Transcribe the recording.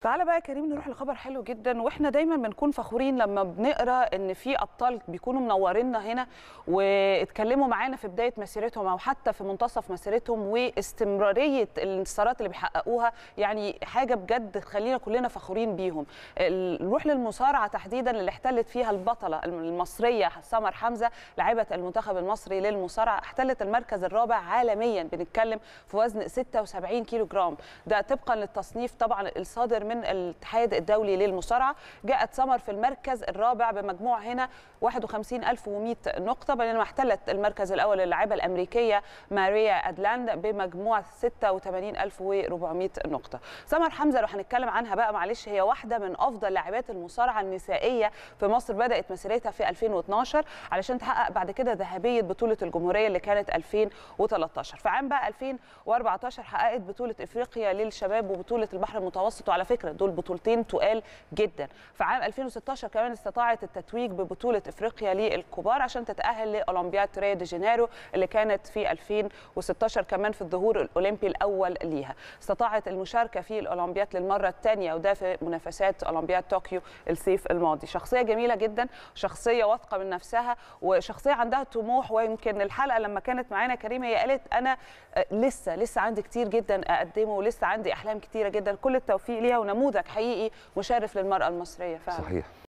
تعالى بقى يا كريم نروح لخبر حلو جدا واحنا دايما بنكون فخورين لما بنقرا ان في ابطال بيكونوا منورينا هنا واتكلموا معانا في بدايه مسيرتهم او حتى في منتصف مسيرتهم واستمراريه الانتصارات اللي بيحققوها يعني حاجه بجد تخلينا كلنا فخورين بيهم نروح للمصارعه تحديدا اللي احتلت فيها البطله المصريه سمر حمزه لاعبه المنتخب المصري للمصارعه احتلت المركز الرابع عالميا بنتكلم في وزن 76 كيلو جرام ده طبقا للتصنيف طبعا الصادر من الاتحاد الدولي للمصارعه جاءت سمر في المركز الرابع بمجموع هنا 51100 نقطه بينما احتلت المركز الاول اللاعبه الامريكيه ماريا ادلاند بمجموع 86400 نقطه سمر حمزه لو هنتكلم عنها بقى معلش هي واحده من افضل لاعبات المصارعه النسائيه في مصر بدات مسيرتها في 2012 علشان تحقق بعد كده ذهبيه بطوله الجمهوريه اللي كانت 2013 في عام بقى 2014 حققت بطوله افريقيا للشباب وبطوله البحر المتوسط وعلى فكره دول بطولتين تقال جدا في عام 2016 كمان استطاعت التتويج ببطوله افريقيا للكبار عشان تتاهل لاولمبياد ريو دي جانيرو اللي كانت في 2016 كمان في الظهور الاولمبي الاول ليها استطاعت المشاركه في الاولمبياد للمره الثانيه وده في منافسات اولمبياد طوكيو الصيف الماضي شخصيه جميله جدا شخصيه واثقه من نفسها وشخصيه عندها طموح ويمكن الحلقه لما كانت معانا كريم هي قالت انا لسه لسه عندي كتير جدا اقدمه ولسه عندي احلام كتيره جدا كل التوفيق ليها ونموذج حقيقي مشرف للمراه المصريه فعلا صحيح